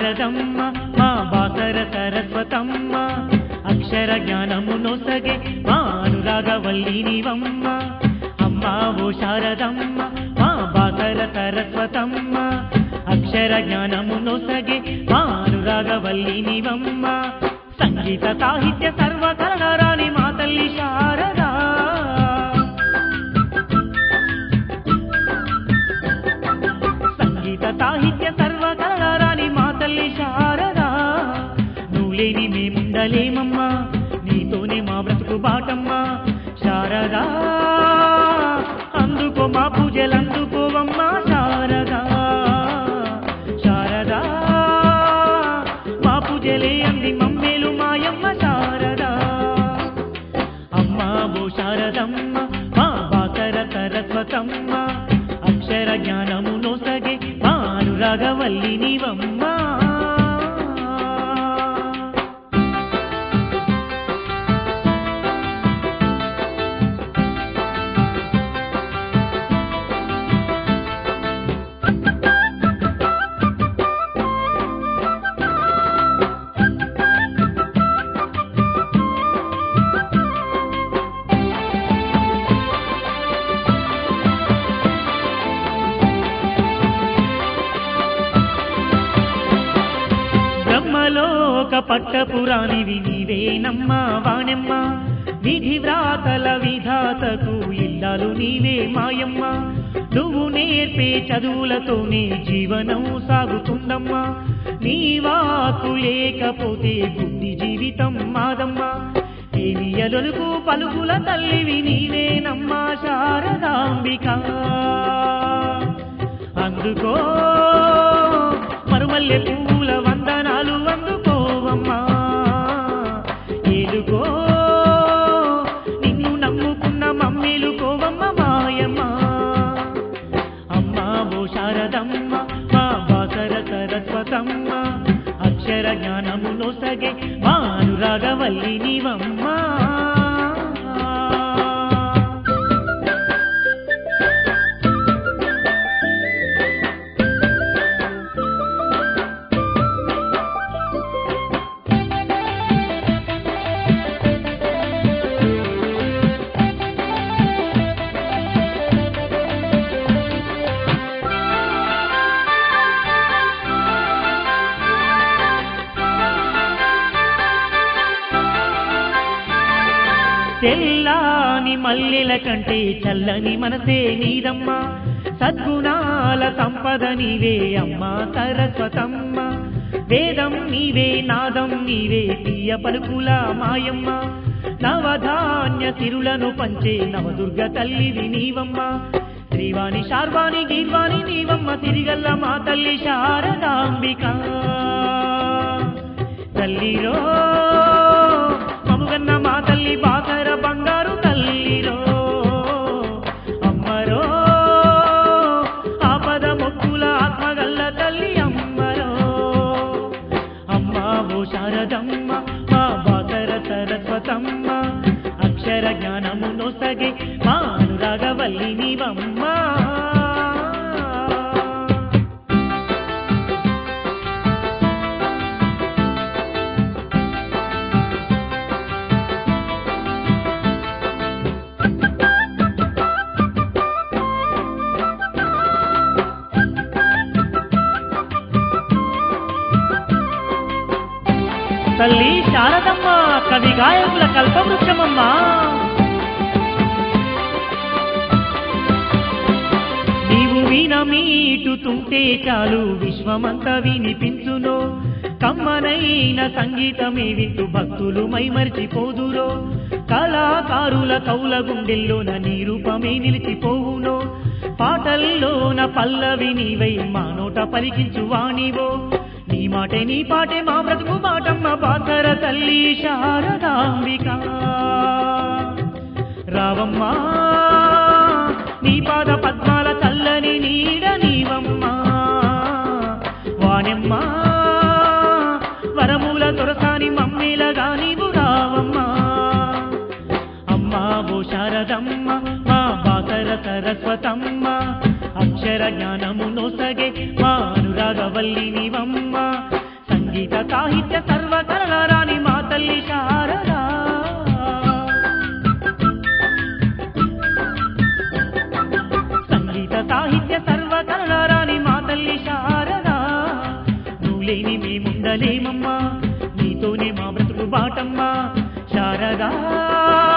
శారదమ్మ మా బాసర సరస్వతమ్మ అక్షర జ్ఞానము నొసగే మా అనురాగవల్లి నీవమ్మ అమ్మ ఓ శారదమ్మ మా బాసర సరస్వతమ్మ అక్షర జ్ఞానము నొసగే మా అనురాగవల్లి నీవమ్మ సంగీత సాహిత్య సర్వకరణరాని మా తల్లి శారదా సంగీత సాహిత్య సర్వకరణరాని మా తల్లి శారదా నువ్వు లేని మేముండలేమమ్మా నీతోనే మా బ్రతుకు బాటమ్మా శారదా అందుకో మా పూజలు అందుకోవమ్మా శారదా శారదా మా పూజలే అంది మమ్మేలు మాయమ్మ శారదా అమ్మా ఓ శారదమ్మ మా బాకర సరస్వతమ్మ అక్షర జ్ఞానము నొసగే మా అనురాగవల్లి నీవమ్మా బ్రహ్మలోక పట్టపురాణివి నీవేనమ్మా వాణెమ్మ విధి వ్రాతల విధాతకు ఇల్లాలు నీవే మాయమ్మ నువ్వు నేర్పే చదువులతోనే జీవనం సాగుతుందమ్మా నీ వాకు లేకపోతే బుద్ధి జీవితం మాదమ్మా ఏమియలొలుకు పలుకుల తల్లివి నీవేనమ్మా శారదాంబిక అందుకో మరుమల్లె పూల వందనాలు అందుకోవమ్మా ఏలుకో నిన్ను నమ్ముకున్న మమ్మీలు కోవమ్మ మాయమ్మ అమ్మా ఓ శారదమ్మ మా బాసర సరస్వతమ్మ అక్షర జ్ఞానము నొసగే మా అనురాగవల్లి నీవమ్మా తెల్లాని మల్లెల కంటే చల్లని మనసే నీదమ్మా సద్గుణాల సంపద నీవే అమ్మా సరస్వతమ్మ వేదం నీవే నాదం నీవే తీయ పలుకుల మాయమ్మ నవధాన్య సిరులను పంచే నవదుర్గ తల్లివి నీవమ్మ శ్రీవాణి శార్వాణి గీర్వాణి నీవమ్మ తిరిగల్ల మా తల్లి శారదాంబిక తల్లిరో మముగన్న మా తల్లి బాకర బంగారు తల్లిరో అమ్మరో ఆపద మొక్కుల ఆత్మగల్ల తల్లి అమ్మరో అమ్మ ఓ శారదమ్మ మా బాకర సరస్వతమ్మ అక్షర జ్ఞానము నొసగే మా అనురాగవల్లి నీవమ్మా తల్లి శారదమ్మ కవి గాయకుల కల్పవృక్షమమ్మా నీవు వీణ మీటుతుంటే చాలు విశ్వమంతా వినిపించునో కమ్మనైన సంగీతమే వింటూ భక్తులు మైమరిచిపోదురో కళాకారుల కౌల గుండెల్లోన నీ రూపమే నిలిచిపోవునో పాటల్లోన పల్లవి నీవై మా నోట పలికించు వాణివో నీ మాటే నీ పాటే మా బ్రతుకు మాటమ్మ బాసర తల్లి శారదాంబిక రావమ్మా నీ పాద పద్మాల చల్లని నీడ నీవమ్మా వాణెమ్మా వరముల దొరసాని మమ్మీలగా నీవు రావమ్మా అమ్మా ఓ శారదమ్మ మా బాసర సరస్వతమ్మ అక్షర జ్ఞానము నొసగే మా అనురాగవల్లి నీవమ్మ మా బ్రతుకు బాటమ్మ శారదా